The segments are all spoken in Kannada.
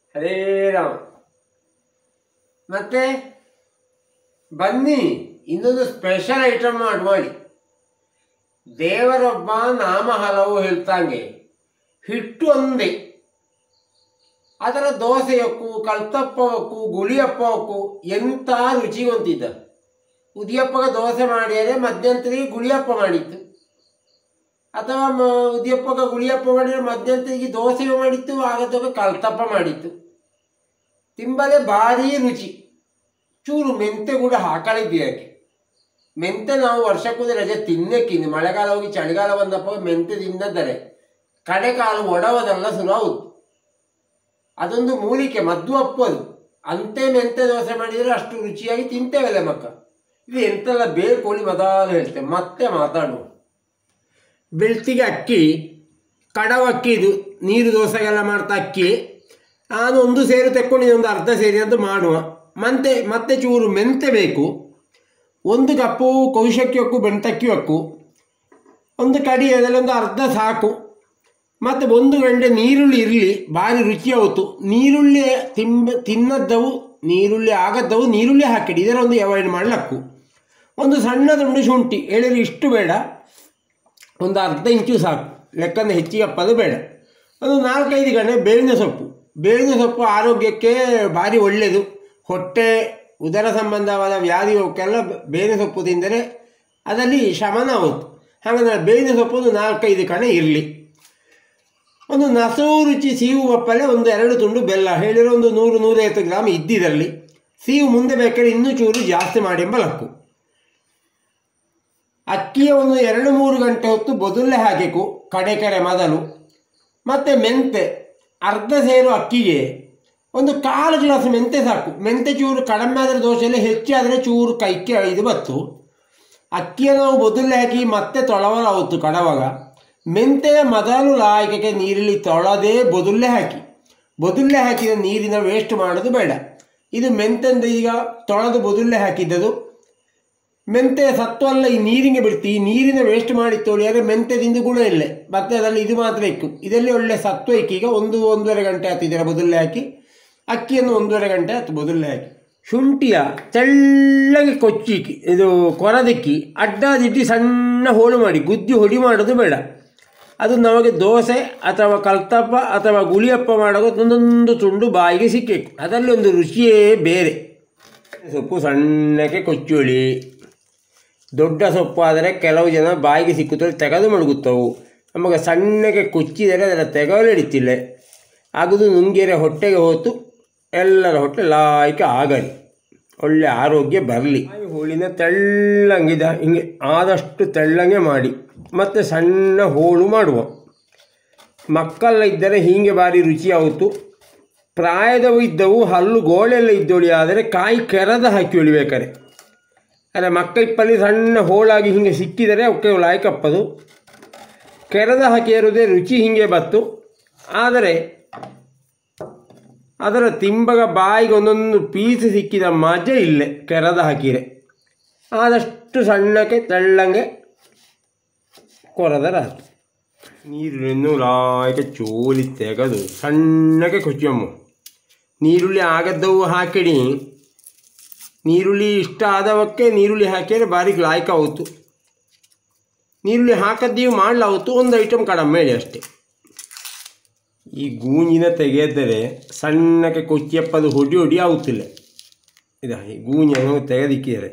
ಹರೇ ರಾಮ ಮತ್ತೆ ಬನ್ನಿ ಇನ್ನೊಂದು ಸ್ಪೆಷಲ್ ಐಟಮ್ ಮಾಡಿ ಮಾಡಿ ದೇವರೊಬ್ಬ ನಾಮ ಹಲವು ಹೇಳ್ತಾಂಗೆ ಹಿಟ್ಟು ಒಂದೇ ಅದರ ದೋಸೆಯಕ್ಕೂ ಕಲ್ತಪ್ಪವಕ್ಕೂ ಗುಳಿಯಪ್ಪವಕ್ಕೂ ಎಂಥ ರುಚಿ ಹೊಂದಿದ್ದ ಉದಿಯಪ್ಪಗ ದೋಸೆ ಮಾಡಿದರೆ ಮಧ್ಯಂತರಿಗೆ ಗುಳಿಯಪ್ಪ ಮಾಡಿತ್ತು ಅಥವಾ ಮ ಉದಿಯಪ್ಪಗ ಗುಳಿಯಪ್ಪ ಮಾಡಿದರೆ ಮಧ್ಯಂತರಿಗೆ ದೋಸೆಯು ಮಾಡಿತ್ತು ಆಗದಾಗ ಕಲ್ತಪ್ಪ ಮಾಡಿತ್ತು ತಿಂಬಲೆ ಭಾರಿ ರುಚಿ ಚೂರು ಮೆಂತೆ ಕೂಡ ಹಾಕಳಿದ್ವಿ ಯಾಕೆ ಮೆಂತೆ ನಾವು ವರ್ಷಕ್ಕೊಂದು ರಜೆ ತಿನ್ನಕ್ಕಿಂದು ಮಳೆಗಾಲ ಹೋಗಿ ಚಳಿಗಾಲ ಬಂದಪ್ಪ ಮೆಂತೆ ತಿನ್ನದರೆ ಕಡೆಕಾಲು ಒಡವದೆಲ್ಲ ಶುರು ಆಗುದು ಅದೊಂದು ಮೂಲಿಕೆ ಮದ್ದು ಅಪ್ಪದು ಅಂತೆ ಮೆಂತೆ ದೋಸೆ ಮಾಡಿದರೆ ಅಷ್ಟು ರುಚಿಯಾಗಿ ತಿಂತೇವಲ್ಲ ಮಕ್ಕ ಇದು ಎಂತೆಲ್ಲ ಬೇಕೋಳಿ ಮೊದಲು ಹೇಳ್ತೇವೆ ಮತ್ತೆ ಮಾತಾಡುವ ಬೆಳ್ತಿಗೆ ಅಕ್ಕಿ ಕಡವ ಅಕ್ಕಿ ಇದು ನೀರು ದೋಸೆಗೆಲ್ಲ ಮಾಡ್ತಾ ಅಕ್ಕಿ ನಾನು ಒಂದು ಸೇರು ತೆಕ್ಕೊಂಡಿದ್ದೆ ಒಂದು ಅರ್ಧ ಸೇರಿ ಅಂತ ಮಾಡುವ ಮತ್ತೆ ಮತ್ತೆ ಚೂರು ಮೆಂತೆ ಬೇಕು ಒಂದು ಕಪ್ಪು ಕೌಶಕ್ಯಕ್ಕೂ ಬೆಣ್ತಕ್ಕಿ ಹಕ್ಕು ಒಂದು ಕಡಿ ಅದರಲ್ಲೊಂದು ಅರ್ಧ ಸಾಕು ಮತ್ತು ಒಂದು ಗಂಟೆ ನೀರುಳ್ಳಿ ಇರಲಿ ಭಾರಿ ರುಚಿ ಆವತ್ತು ನೀರುಳ್ಳಿ ತಿಂಬ ತಿನ್ನದ್ದವು ನೀರುಳ್ಳಿ ಆಗದ್ದವು ನೀರುಳ್ಳಿ ಹಾಕಿಡಿ ಇದರ ಒಂದು ಅವಾಯ್ಡ್ ಮಾಡಲಕ್ಕು ಒಂದು ಸಣ್ಣ ತುಂಡು ಶುಂಠಿ ಹೇಳಿದ್ರೆ ಇಷ್ಟು ಬೇಡ ಒಂದು ಅರ್ಧ ಇಂಚು ಸಾಕು ಲೆಕ್ಕಂದ ಹೆಚ್ಚಿಗೆ ಅಪ್ಪದು ಬೇಡ ಒಂದು ನಾಲ್ಕೈದು ಗಂಟೆ ಬೇವಿನ ಸೊಪ್ಪು ಬೇವಿನ ಸೊಪ್ಪು ಆರೋಗ್ಯಕ್ಕೆ ಭಾರಿ ಒಳ್ಳೆಯದು ಹೊಟ್ಟೆ ಉದರ ಸಂಬಂಧವಾದ ವ್ಯಾಧಿ ಅವಕ್ಕೆಲ್ಲ ಬೇವಿನ ಸೊಪ್ಪು ತಿಂದರೆ ಅದರಲ್ಲಿ ಶಮನ ಆಗುತ್ತೆ ಹಾಗಾದ್ರೆ ಬೇವಿನ ಸೊಪ್ಪು ಒಂದು ನಾಲ್ಕೈದು ಕಣೆ ಇರಲಿ ಒಂದು ನಸು ರುಚಿ ಸೀವು ಒಪ್ಪಲೆ ಒಂದು ಎರಡು ತುಂಡು ಬೆಲ್ಲ ಹೇಳಿರೋ ಒಂದು ನೂರು ನೂರೈವತ್ತು ಗ್ರಾಮ್ ಇದ್ದಿದ್ರಲ್ಲಿ ಸೀವು ಮುಂದೆ ಬೇಕಾದ್ರೆ ಇನ್ನೂ ಚೂರು ಜಾಸ್ತಿ ಮಾಡಿ ಎಂಬ ಲಕ್ಕು ಅಕ್ಕಿಯ ಒಂದು ಎರಡು ಮೂರು ಗಂಟೆ ಹೊತ್ತು ಬದುಲ್ಲೆ ಹಾಕಿಕು ಕಡೆ ಕಡೆ ಮೊದಲು ಮತ್ತು ಮೆಂತೆ ಅರ್ಧ ಸೇರು ಅಕ್ಕಿಗೆ ಒಂದು ಕಾಲು ಗ್ಲಾಸ್ ಮೆಂತೆ ಸಾಕು ಮೆಂತೆ ಚೂರು ಕಡಿಮೆ ಆದರೆ ದೋಸೆಯಲ್ಲಿ ಹೆಚ್ಚಾದರೆ ಚೂರು ಕೈಕ್ಕೆ ಇದು ಬತ್ತು ಅಕ್ಕಿಯ ನಾವು ಬದುಲ್ಲೆ ಹಾಕಿ ಮತ್ತೆ ತೊಳವಲಾಗುತ್ತು ಕಡವಾಗ ಮೆಂತೆಯ ಮೊದಲು ಲಾಯಕಕ್ಕೆ ನೀರಲ್ಲಿ ತೊಳೆದೇ ಬದುಲ್ಲೆ ಹಾಕಿ ಬದುಲ್ಲೆ ಹಾಕಿದ ನೀರಿನ ವೇಸ್ಟ್ ಮಾಡೋದು ಬೇಡ ಇದು ಮೆಂತೆಂದು ಈಗ ತೊಳೆದು ಬದುಲ್ಲೆ ಹಾಕಿದ್ದದು ಮೆಂತೆ ಸತ್ವಲ್ಲ ಈ ನೀರಿಗೆ ಬಿಡ್ತಿ ಈ ನೀರಿನ ವೇಸ್ಟ್ ಮಾಡಿ ತೊಳಿದರೆ ಮೆಂತೆದಿಂದ ಗುಣ ಇಲ್ಲ ಮತ್ತೆ ಅದರಲ್ಲಿ ಇದು ಮಾತ್ರ ಇಕ್ಕು ಇದರಲ್ಲಿ ಒಳ್ಳೆ ಸತ್ವ ಇಕ್ಕಿ ಈಗ ಒಂದು ಒಂದೂವರೆ ಗಂಟೆ ಆಯ್ತು ಇದರ ಬದಲೇ ಹಾಕಿ ಅಕ್ಕಿಯನ್ನು ಒಂದೂವರೆ ಗಂಟೆ ಆಯ್ತು ಬದಲೇ ಹಾಕಿ ಶುಂಠಿಯ ತೆಳ್ಳಗೆ ಕೊಚ್ಚಿಕ್ಕಿ ಇದು ಕೊರದಿಕ್ಕಿ ಅಡ್ಡದಿಡ್ಡಿ ಸಣ್ಣ ಹೋಳು ಮಾಡಿ ಗುದ್ದಿ ಹೊಡಿ ಮಾಡೋದು ಬೇಡ ಅದು ನಮಗೆ ದೋಸೆ ಅಥವಾ ಕಲ್ತಪ್ಪ ಅಥವಾ ಗುಳಿಯಪ್ಪ ಮಾಡೋದು ಒಂದೊಂದು ತುಂಡು ಬಾಯಿಗೆ ಸಿಕ್ಕಬೇಕು ಅದರಲ್ಲಿ ಒಂದು ರುಚಿಯೇ ಬೇರೆ ಸೊಪ್ಪು ಸಣ್ಣಕ್ಕೆ ಕೊಚ್ಚುಳಿ ದೊಡ್ಡ ಸೊಪ್ಪು ಆದರೆ ಕೆಲವು ಜನ ಬಾಯಿಗೆ ಸಿಕ್ಕುತ್ತವೆ ತೆಗೆದು ಮಡಗುತ್ತವು ನಮಗೆ ಸಣ್ಣಗೆ ಕೊಚ್ಚಿದರೆ ಅದರ ತೆಗಲಿಡಿತಿಲ್ಲ ಆಗುದು ನುಂಗಿರೆ ಹೊಟ್ಟೆಗೆ ಹೋತು ಎಲ್ಲರ ಹೊಟ್ಟೆ ಲಾಯ್ಕೆ ಆಗಲಿ ಒಳ್ಳೆ ಆರೋಗ್ಯ ಬರಲಿ ಹೋಳಿನ ತೆಳ್ಳಂಗಿದ ಹಿಂಗೆ ಆದಷ್ಟು ತೆಳ್ಳಂಗೆ ಮಾಡಿ ಮತ್ತು ಸಣ್ಣ ಹೋಳು ಮಾಡುವ ಮಕ್ಕಳೆಲ್ಲ ಇದ್ದರೆ ಹೀಗೆ ಭಾರಿ ರುಚಿ ಆಯಿತು ಪ್ರಾಯದವು ಇದ್ದವು ಹಲ್ಲು ಗೋಳೆಲ್ಲ ಇದ್ದೋಳಿ ಆದರೆ ಕಾಯಿ ಕೆರದ ಹಾಕಿ ಉಳಿಬೇಕಾರೆ ಅಲ್ಲ ಮಕ್ಕ ಇಪ್ಪಲ್ಲಿ ಸಣ್ಣ ಹೋಳಾಗಿ ಹಿಂಗೆ ಸಿಕ್ಕಿದರೆ ಅವಕ್ಕೆ ಲಾಯ್ಕಪ್ಪದು ಕೆರದ ಹಾಕಿರುವುದೇ ರುಚಿ ಹಿಂಗೆ ಬತ್ತು ಆದರೆ ಅದರ ತಿಂಬಗ ಬಾಯಿಗೆ ಒಂದೊಂದು ಪೀಸ್ ಸಿಕ್ಕಿದ ಮಜಾ ಇಲ್ಲೇ ಕೆರದ ಹಾಕಿರೆ ಆದಷ್ಟು ಸಣ್ಣಕ್ಕೆ ತೆಳ್ಳಂಗೆ ಕೊರದರ ಆಯ್ತು ನೀರುಳ್ಳಿಯನ್ನು ಲಾಯ್ಕೆ ಚೋಲಿ ತೆಗೆದು ಸಣ್ಣಗೆ ಕೊಚ್ಚಮ್ಮ ನೀರುಳ್ಳಿ ಆಗದ್ದವು ಹಾಕಿಡಿ ನೀರುಳ್ಳಿ ಇಷ್ಟ ಆದವಕ್ಕೆ ನೀರುಳ್ಳಿ ಹಾಕಿದರೆ ಭಾರಿ ಲಾಯ್ಕ ಆವತ್ತು ನೀರುಳ್ಳಿ ಹಾಕದ್ದೀವಿ ಮಾಡಲಾವತ್ತು ಒಂದು ಐಟಮ್ ಕಡಿಮೆ ಹೇಳಿ ಅಷ್ಟೇ ಈ ಗೂಂಜಿನ ತೆಗೆದರೆ ಸಣ್ಣಕ್ಕೆ ಕೊಚ್ಚಿಯಪ್ಪದು ಹೊಡಿ ಹೊಡಿ ಆಗುತ್ತಿಲ್ಲ ಇದ ಈ ಗೂಂಜನ್ನು ತೆಗೆದಿಕ್ಕಿದ್ದಾರೆ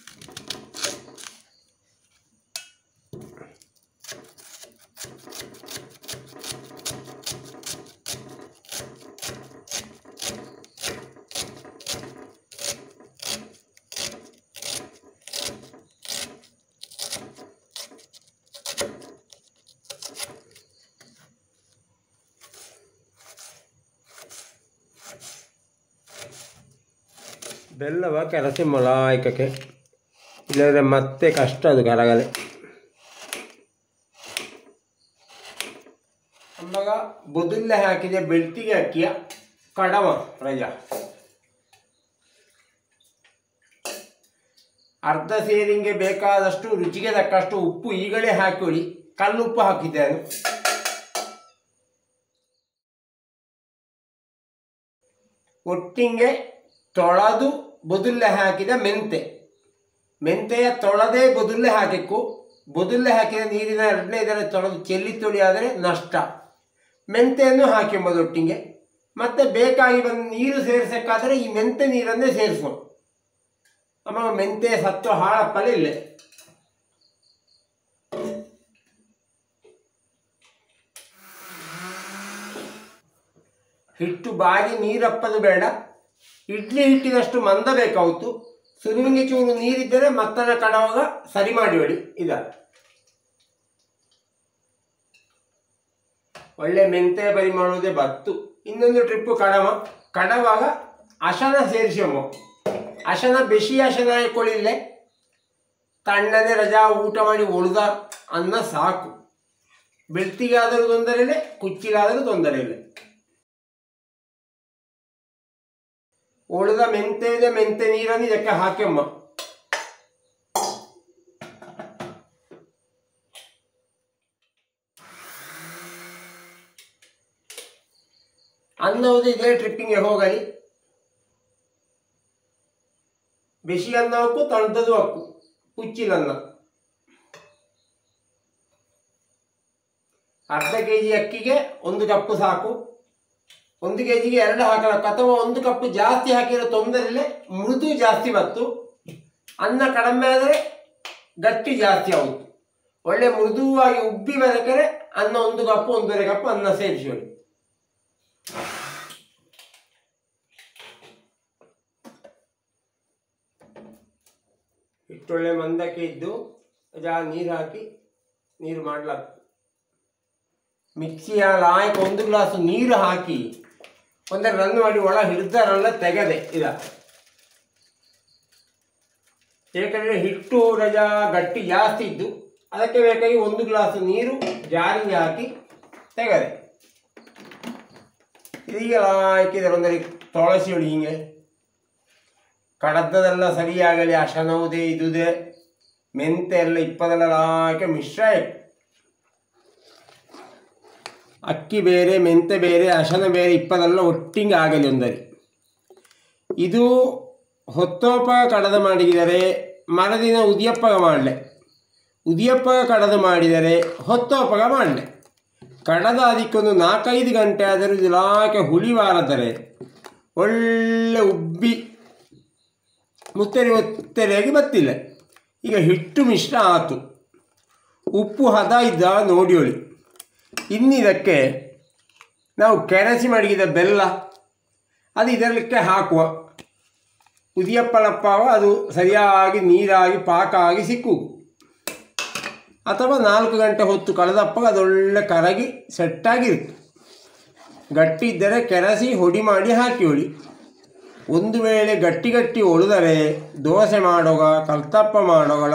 ಬೆಲ್ಲವ ಕೆರಸಿ ಮೊಲಾಯ್ಕಕ್ಕೆ ಇಲ್ಲದ್ರೆ ಮತ್ತೆ ಕಷ್ಟ ಅದು ಕರಗಲೆ ಅಂದಾಗ ಬದುಲ್ಲೆ ಹಾಕಿದೆ ಬೆಳ್ತಿಗೆ ಅಕ್ಕಿಯ ಕಡವ ರಜ ಅರ್ಧ ಸೇರಿಂಗೆ ಬೇಕಾದಷ್ಟು ರುಚಿಗೆ ತಕ್ಕಷ್ಟು ಉಪ್ಪು ಈಗಲೇ ಹಾಕೊಳ್ಳಿ ಕಲ್ಲುಪ್ಪು ಹಾಕಿದ್ದೇನೆ ಒಟ್ಟಿಗೆ ತೊಳೆದು ಬದುಲ್ಲೆ ಹಾಕಿದ ಮೆಂತೆ ಮೆಂತೆಯ ತೊಳೆದೇ ಬದುಲ್ಲೆ ಹಾಕಬೇಕು ಬದುಲ್ಲೆ ಹಾಕಿದ ನೀರಿನ ಎರಡನೇ ಇದರ ತೊಳೆದು ಚೆಲ್ಲಿ ತೊಳಿ ಆದರೆ ನಷ್ಟ ಮೆಂತೆಯನ್ನು ಹಾಕೆಂಬುದು ಒಟ್ಟಿಗೆ ಮತ್ತೆ ಬೇಕಾಗಿ ಬಂದು ನೀರು ಸೇರಿಸಕ್ಕಾದರೆ ಈ ಮೆಂತೆ ನೀರನ್ನೇ ಸೇರಿಸುವ ಆಮೇಲೆ ಮೆಂತೆ ಸತ್ತು ಹಾಳಪ್ಪಲ್ಲ ಇಲ್ಲೇ ಹಿಟ್ಟು ಬಾಗಿ ನೀರಪ್ಪದು ಬೇಡ ಇಡ್ಲಿ ಹಿಟ್ಟಿನಷ್ಟು ಮಂದ ಬೇಕಾಯಿತು ಸುರುವಿಗೆ ಚೂರು ನೀರಿದ್ದರೆ ಮತ್ತನ ಕಡವಾಗ ಸರಿ ಮಾಡಿಬೇಡಿ ಇದ ಒಳ್ಳೆ ಮೆಂತೆ ಬರಿ ಮಾಡುವುದೇ ಬತ್ತು ಇನ್ನೊಂದು ಟ್ರಿಪ್ಪು ಕಡವ ಕಡವಾಗ ಅಶನ ಸೇರಿಸಮ್ಮ ಅಶನ ಬೆಸಿ ಅಶನ ಹಾಕೊಳ್ಳಿಲ್ಲೆ ತಣ್ಣನೆ ರಜಾ ಊಟ ಮಾಡಿ ಉಳ್ದ ಅನ್ನ ಸಾಕು ಬೆಳ್ತಿಗಾದರೂ ತೊಂದರೆ ಇಲ್ಲ ಕುಚ್ಚಿಗಾದರೂ ತೊಂದರೆ ಇಲ್ಲ ಉಳಿದ ಮೆಂತೆ ಇದೆ ಮೆಂತೆ ನೀರನ್ನು ಇದಕ್ಕೆ ಹಾಕಮ್ಮ ಅನ್ನವುದು ಇದೇ ಟ್ರಿಪ್ಪಿಂಗ್ಗೆ ಹೋಗಲಿ ಬಿಸಿ ಅನ್ನಕ್ಕೂ ತಣ್ಣದು ಹಕ್ಕು ಕುಚ್ಚಿಲನ್ನ ಅರ್ಧ ಕೆ ಜಿ ಅಕ್ಕಿಗೆ ಒಂದು ಕಪ್ಪು ಸಾಕು ಒಂದು ಕೆ ಜಿಗೆ ಎರಡು ಹಾಕಲಕ್ಕ ಅಥವಾ ಒಂದು ಕಪ್ಪು ಜಾಸ್ತಿ ಹಾಕಿರೋ ತೊಂದರೆ ಇಲ್ಲ ಮೃದು ಜಾಸ್ತಿ ಬತ್ತು ಅನ್ನ ಕಡಿಮೆ ಆದರೆ ಗಟ್ಟಿ ಜಾಸ್ತಿ ಆಗುತ್ತೆ ಒಳ್ಳೆ ಮೃದುವಾಗಿ ಉಬ್ಬಿ ಬರಕರೆ ಅನ್ನ ಒಂದು ಕಪ್ಪು ಒಂದೂವರೆ ಕಪ್ಪು ಅನ್ನ ಸೇರಿಸಿಕೊಳ್ಳಿ ಹಿಟ್ಟೊಳ್ಳೆ ಮಂದಕ್ಕೆ ಇದ್ದು ಜಾ ನೀರು ಹಾಕಿ ನೀರು ಮಾಡ್ಲಾಗ್ತದೆ ಮಿಕ್ಸಿಯ ಲಾಯಕ್ ಒಂದು ಗ್ಲಾಸ್ ನೀರು ಹಾಕಿ ಒಂದರ ರನ್ ಮಾಡಿ ಒಳ ಹಿಡ್ದಾರಲ್ಲ ತೆಗೆದೆ ಇದ ಏಕೆಂದರೆ ಹಿಟ್ಟು ರಜಾ ಗಟ್ಟಿ ಜಾಸ್ತಿ ಇದ್ದು ಅದಕ್ಕೆ ಬೇಕಾಗಿ ಒಂದು ಗ್ಲಾಸ್ ನೀರು ಜಾರಿಗೆ ಹಾಕಿ ತೆಗೆದೆ ಇದೀಗ ಹಾಕಿದರೆ ಒಂದರಿ ತೊಳಸಿ ಹೊಡಿ ಹಿಂಗೆ ಕಡದ್ದದೆಲ್ಲ ಸರಿಯಾಗಲಿ ಅಶನವುದೇ ಇದುದೇ ಮೆಂತೆ ಎಲ್ಲ ಇಪ್ಪದೆಲ್ಲ ಹಾಕಿ ಮಿಶ್ರ ಇಟ್ಟು ಅಕ್ಕಿ ಬೇರೆ ಮೆಂತೆ ಬೇರೆ ಅಶನ ಬೇರೆ ಇಪ್ಪದೆಲ್ಲ ಒಟ್ಟಿಗೆ ಆಗಲಿ ಒಂದರಿ ಇದು ಹೊತ್ತೋಪ ಕಡದ ಮಾಡಿದರೆ ಮರದಿನ ಉದಿಯಪ್ಪಗ ಮಾಡಲೆ ಉದಿಯಪ್ಪಗ ಕಡದ ಮಾಡಿದರೆ ಹೊತ್ತೋಪಗ ಮಾಡಲೆ ಕಡದ ಅದಕ್ಕೊಂದು ನಾಲ್ಕೈದು ಗಂಟೆ ಆದರೂ ಇಲಾಕೆ ಹುಳಿ ಬಾರದರೆ ಒಳ್ಳೆ ಉಬ್ಬಿ ಮುತ್ತರಿ ಒತ್ತರಿಯಾಗಿ ಬತ್ತಿಲ್ಲ ಈಗ ಹಿಟ್ಟು ಮಿಶ್ರ ಆತು ಉಪ್ಪು ಹದ ಇದ್ದ ನೋಡಿಯೋಳಿ ಇನ್ನಿದಕ್ಕೆ ನಾವು ಕೆರಸಿ ಮಡಗಿದ ಬೆಲ್ಲ ಅದು ಇದರಕ್ಕೆ ಹಾಕುವ ಉದಿಯಪ್ಪಳಪ್ಪಾವ ಅದು ಸರಿಯಾಗಿ ನೀರಾಗಿ ಪಾಕ ಆಗಿ ಸಿಕ್ಕು ಅಥವಾ ನಾಲ್ಕು ಗಂಟೆ ಹೊತ್ತು ಕಳೆದಪ್ಪ ಅದೊಳ್ಳೆ ಕರಗಿ ಸೆಟ್ಟಾಗಿರುತ್ತೆ ಗಟ್ಟಿ ಇದ್ದರೆ ಕೆರಸಿ ಹೊಡಿ ಮಾಡಿ ಹಾಕಿ ಹೊಡಿ ಒಂದು ವೇಳೆ ಗಟ್ಟಿ ಗಟ್ಟಿ ಉಳಿದರೆ ದೋಸೆ ಮಾಡುವಾಗ ಕಲ್ತಪ್ಪ ಮಾಡುವಾಗ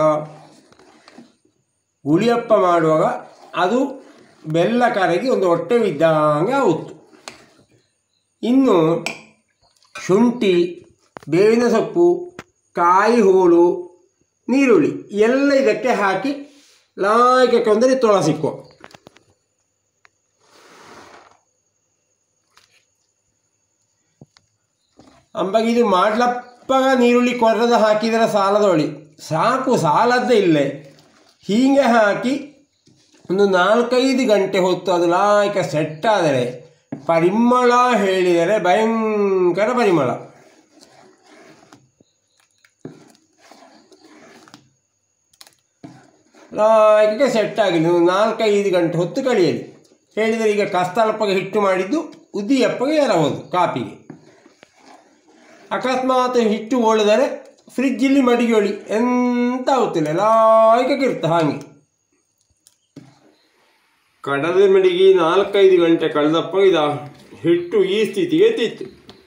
ಗುಳಿಯಪ್ಪ ಮಾಡುವಾಗ ಅದು ಬೆಲ್ಲ ಕರಗಿ ಒಂದು ಹೊಟ್ಟೆ ಬಿದ್ದಂಗೆ ಆಗುತ್ತೆ ಇನ್ನು ಶುಂಠಿ ಬೇವಿನ ಸೊಪ್ಪು ಕಾಯಿ ಹೋಳು ನೀರುಳ್ಳಿ ಎಲ್ಲ ಇದಕ್ಕೆ ಹಾಕಿ ಲಾಯಕಕ್ಕೆ ಒಂದರೆ ತೊಳಸಿಕ್ಕೋ ಅಂಬಾಗ ಇದು ಮಾಡ್ಲಪ್ಪಗ ನೀರುಳ್ಳಿ ಕೊರ್ರದ ಹಾಕಿದರೆ ಸಾಲದೊಳಿ ಸಾಕು ಸಾಲದ್ದೇ ಇಲ್ಲೇ ಹೀಗೆ ಹಾಕಿ ಒಂದು ನಾಲ್ಕೈದು ಗಂಟೆ ಹೊತ್ತು ಅದು ಲಾಯಕ ಸೆಟ್ ಆದರೆ ಪರಿಮಳ ಹೇಳಿದರೆ ಭಯಂಕರ ಪರಿಮಳ ಲಾಯಕಕ್ಕೆ ಸೆಟ್ ಆಗಿಲ್ಲ ಒಂದು ನಾಲ್ಕೈದು ಗಂಟೆ ಹೊತ್ತು ಕಳೆಯಲಿ ಹೇಳಿದರೆ ಈಗ ಕಸ್ತಲಪ್ಪಗೆ ಹಿಟ್ಟು ಮಾಡಿದ್ದು ಉದ್ದಿಯಪ್ಪಗೆ ಎರಬಹುದು ಕಾಪಿಗೆ ಅಕಸ್ಮಾತ್ ಹಿಟ್ಟು ಓಳಿದರೆ ಫ್ರಿಜ್ಜಲ್ಲಿ ಮಡಿಗೊಳಿ ಎಂತ ಆಗುತ್ತಿಲ್ಲ ಲಾಯಕಕ್ಕೆ ಇರ್ತ ಹಾಗೆ ಕಡದ ಮಡಿಗೆ ನಾಲ್ಕೈದು ಗಂಟೆ ಕಳೆದಪ್ಪ ಇದ ಹಿಟ್ಟು ಈ ಸ್ಥಿತಿಗೆ ಎತ್ತಿತ್ತು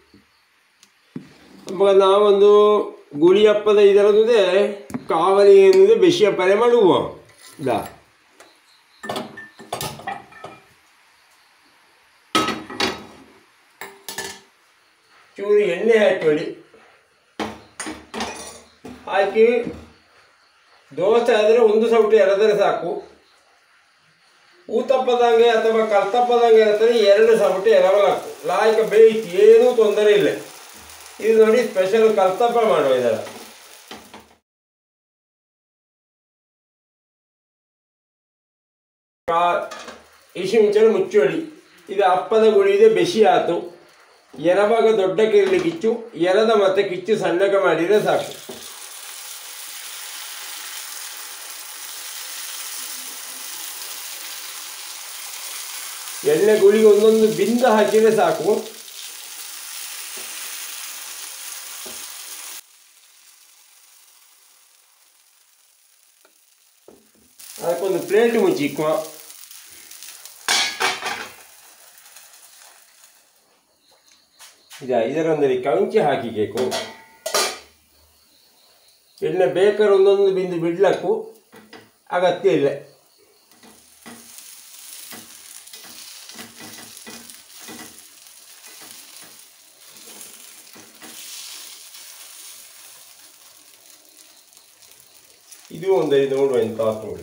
ಅವಾಗ ನಾವೊಂದು ಗುಳಿಯಪ್ಪದ ಇದರದೇ ಕಾವಲಿ ಏನಿದೆ ಬೆಸಿಯಪ್ಪರೆ ಮಾಡುವ ದಾ ಚೂರು ಎಣ್ಣೆ ಹಾಕೊಳ್ಳಿ ಹಾಕಿ ದೋಸೆ ಆದರೆ ಒಂದು ಸೌಟು ಎರೆದರೆ ಸಾಕು ಊತಪ್ಪದಂಗೆ ಅಥವಾ ಕಲ್ತಪ್ಪದಂಗೆ ಇರ್ತದೆ ಎರಡು ಸಪಟೆ ಎರವಲಾಕು ಲಾಯ್ಕ ಬೇಯಿಸಿ ಏನೂ ತೊಂದರೆ ಇಲ್ಲ ಇದು ನೋಡಿ ಸ್ಪೆಷಲ್ ಕಲ್ತಪ್ಪ ಮಾಡುವ ಇದರ ಇಶಿ ಮುಂಚೆ ಮುಚ್ಚೋಳಿ ಇದು ಅಪ್ಪದ ಗುಳಿದೆ ಬೆಸಿ ಆತು ಎರವಾಗ ದೊಡ್ಡ ಕಿರ್ಲಿ ಕಿಚ್ಚು ಎರದ ಮತ್ತೆ ಕಿಚ್ಚು ಸಣ್ಣಗೆ ಮಾಡಿದರೆ ಸಾಕು ಎಣ್ಣೆ ಗುಳಿಗೆ ಒಂದೊಂದು ಬಿಂದು ಹಾಕಿದ್ರೆ ಸಾಕು ಅದಕ್ಕೊಂದು ಪ್ಲೇಟ್ ಮುಚ್ಚಿಕ್ಕುವ ಇದ ಇದರೊಂದರಿ ಕಂಚಿ ಹಾಕಿಬೇಕು ಎಣ್ಣೆ ಬೇಕಾದ್ರೆ ಒಂದೊಂದು ಬಿಂದು ಬಿಡ್ಲಕ್ಕೂ ಅಗತ್ಯ ಇಲ್ಲ ಇದು ಒಂದರಿ ನೋಡುವ ಎಂತ ನೋಡಿ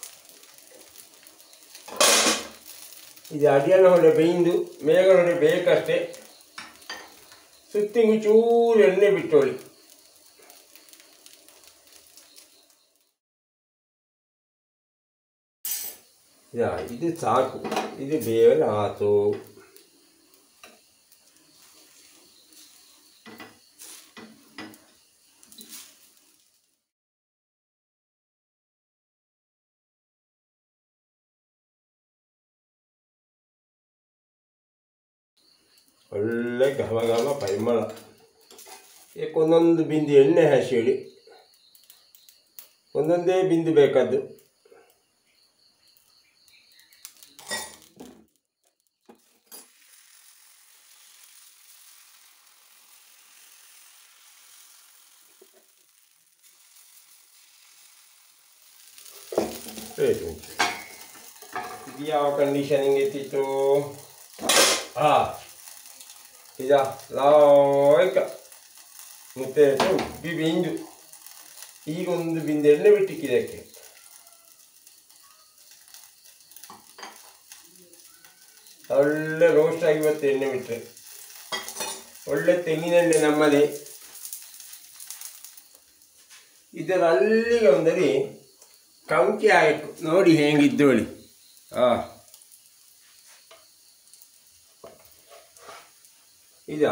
ಇದು ಅಡಿಯನ ಹೊಡೆ ಬೇಯ್ದು ಮೇಗನ ಹೊಡೆ ಬೇಕಷ್ಟೇ ಸುತ್ತಿಂಗು ಚೂರು ಎಣ್ಣೆ ಬಿಟ್ಟೋಳಿ ಯಾ ಇದು ಸಾಕು ಇದು ಬೇರೆ ಆತು ಒಳ್ಳೆ ಘಮ ಘಮ ಪರಿಮಳ ಯಾಕೆ ಒಂದೊಂದು ಬಿಂದು ಎಣ್ಣೆ ಹಸಿಡಿ ಒಂದೊಂದೇ ಬಿಂದು ಬೇಕಾದ್ದು ಇದು ಯಾವ ಕಂಡೀಷನಿಂಗ್ ಎತ್ತಿತ್ತು ಹಾಂ ಇದ ಲಾಯ್ಕ ಮತ್ತೆ ಉಬ್ಬಿ ಬಿಂದು ಈಗ ಒಂದು ಬಿಂದು ಎಣ್ಣೆ ಬಿಟ್ಟಿಕ್ಕಿದಕ್ಕೆ ಒಳ್ಳೆ ರೋಸ್ಟ್ ಆಗಿ ಇವತ್ತು ಎಣ್ಣೆ ಬಿಟ್ಟರೆ ಒಳ್ಳೆ ತೆಂಗಿನೆಣ್ಣೆ ನಮ್ಮದೇ ಇದರ ಅಲ್ಲಿಗೆ ಒಂದರಿ ಕಂಕಿ ಆಯ್ತು ನೋಡಿ ಹೇಗಿದ್ದೋಳಿ ಆ ಇದ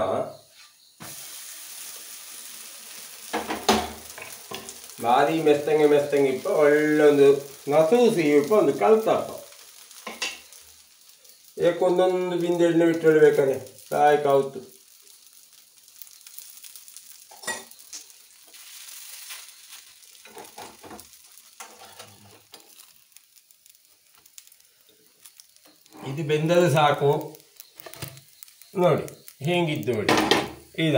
ಭಾರಿ ಮೆಸ್ತಂಗೆ ಮೆಸ್ತಂಗೆ ಇಪ್ಪ ಒಳ್ಳೆ ಒಂದು ನಸೂಸಿ ಇಪ್ಪ ಒಂದು ಕಲ್ತಪ್ಪ ಏಕೊಂದೊಂದು ಬಿಂದು ಎಣ್ಣೆ ಬಿಟ್ಟು ಸಾಯಕ ಆಯ್ತು ಇದು ಬೆಂದದ್ದು ಸಾಕು ನೋಡಿ ಹೇಗಿದ್ದು ನೋಡಿ ಇದ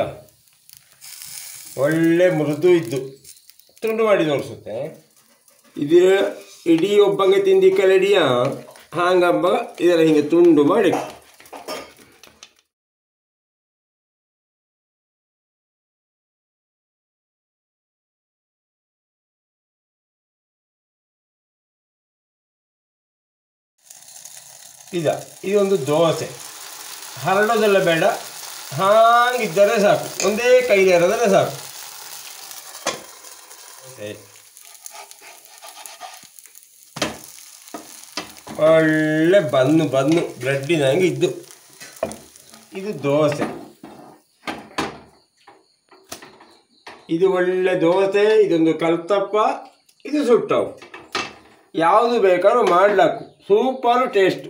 ಒಳ್ಳೆ ಮೃದು ಇದ್ದು ತುಂಡು ಮಾಡಿ ತೋರಿಸುತ್ತೆ ಇದು ಇಡೀ ಒಬ್ಬಂಗೆ ತಿಂದಿಕ್ಕಲೆಡಿಯ ಹಾಂಗಂಬ ಇದರ ಹಿಂಗೆ ತುಂಡು ಮಾಡಿ ಇದ ಇದೊಂದು ದೋಸೆ ಹರಡೋದೆಲ್ಲ ಬೇಡ ಹಾಗಿದ್ದರೆ ಸಾಕು ಒಂದೇ ಕೈಲಿ ಎರೆದರೆ ಸಾಕು ಸರಿ. ಒಳ್ಳೆ ಬನ್ನು ಬನ್ನು ಬ್ರೆಡ್ಡಿನಂಗೆ ಇದ್ದು ಇದು ದೋಸೆ ಇದು ಒಳ್ಳೆ ದೋಸೆ ಇದೊಂದು ಕಲ್ತಪ್ಪ ಇದು ಸುಟ್ಟವು ಯಾವುದು ಬೇಕಾದ್ರೂ ಮಾಡ್ಲಾಕು ಸೂಪರ್ ಟೇಸ್ಟ್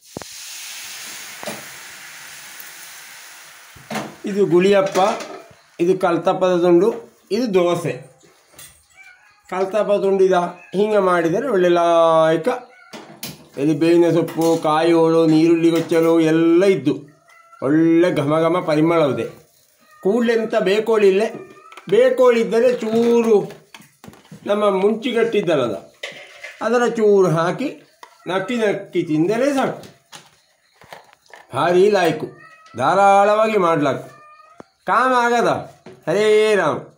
ಇದು ಗುಳಿಯಪ್ಪ ಇದು ಕಲ್ತಪ್ಪದ ತುಂಡು ಇದು ದೋಸೆ ಕಲ್ತಪ್ಪ ತುಂಡಿದ ಹಿಂಗೆ ಮಾಡಿದರೆ ಒಳ್ಳೆ ಲಾಯ್ಕ ಇಲ್ಲಿ ಬೇವಿನ ಸೊಪ್ಪು ಕಾಯಿ ಹೋಳು ನೀರುಳ್ಳಿ ಗೊಚ್ಚಲು ಎಲ್ಲ ಇದ್ದು ಒಳ್ಳೆ ಘಮ ಘಮ ಪರಿಮಳವಿದೆ ಕೂಡಲೆಂತ ಬೇಕೋಳಿಲ್ಲೇ ಬೇಕೋಳಿ ಇದ್ದರೆ ಚೂರು ನಮ್ಮ ಮುಂಚಿಗಟ್ಟಿದ್ದಲ್ಲದ ಅದರ ಚೂರು ಹಾಕಿ ನಕ್ಕಿ ನಕ್ಕಿ ತಿಂದರೆ ಸಾಕು ಭಾರಿ ಲಾಯ್ಕು ಧಾರಾಳವಾಗಿ ಮಾಡ್ಲಾಕು ಕಾಮ ಆಗದ ಹರೇ ರಾಮ್